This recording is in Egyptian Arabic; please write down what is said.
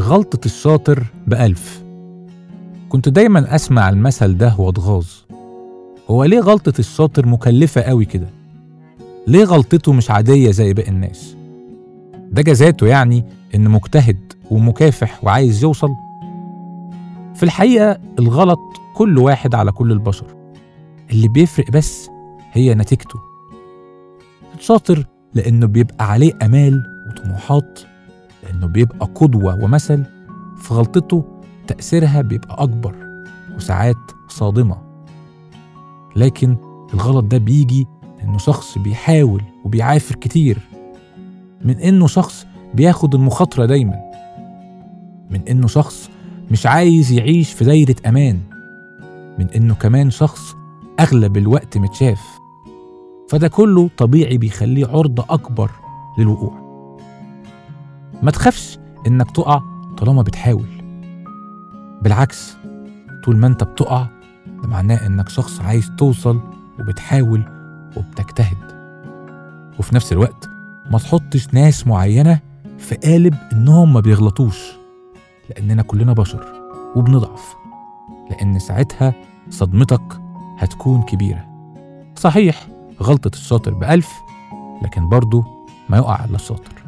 غلطة الشاطر بألف كنت دايما أسمع المثل ده وأتغاظ هو ليه غلطة الشاطر مكلفة قوي كده؟ ليه غلطته مش عادية زي باقي الناس؟ ده جزاته يعني إنه مجتهد ومكافح وعايز يوصل؟ في الحقيقة الغلط كل واحد على كل البشر اللي بيفرق بس هي نتيجته الشاطر لأنه بيبقى عليه آمال وطموحات لأنه بيبقى قدوة ومثل في غلطته تأثيرها بيبقى أكبر وساعات صادمة لكن الغلط ده بيجي إنه شخص بيحاول وبيعافر كتير من إنه شخص بياخد المخاطرة دايما من إنه شخص مش عايز يعيش في دايرة أمان من إنه كمان شخص أغلب الوقت متشاف فده كله طبيعي بيخليه عرضة أكبر للوقوع ما تخافش إنك تقع طالما بتحاول بالعكس طول ما أنت بتقع ده معناه إنك شخص عايز توصل وبتحاول وبتجتهد وفي نفس الوقت ما تحطش ناس معينة في قالب إنهم ما بيغلطوش لأننا كلنا بشر وبنضعف لأن ساعتها صدمتك هتكون كبيرة صحيح غلطة الشاطر بألف لكن برضه ما يقع إلا الشاطر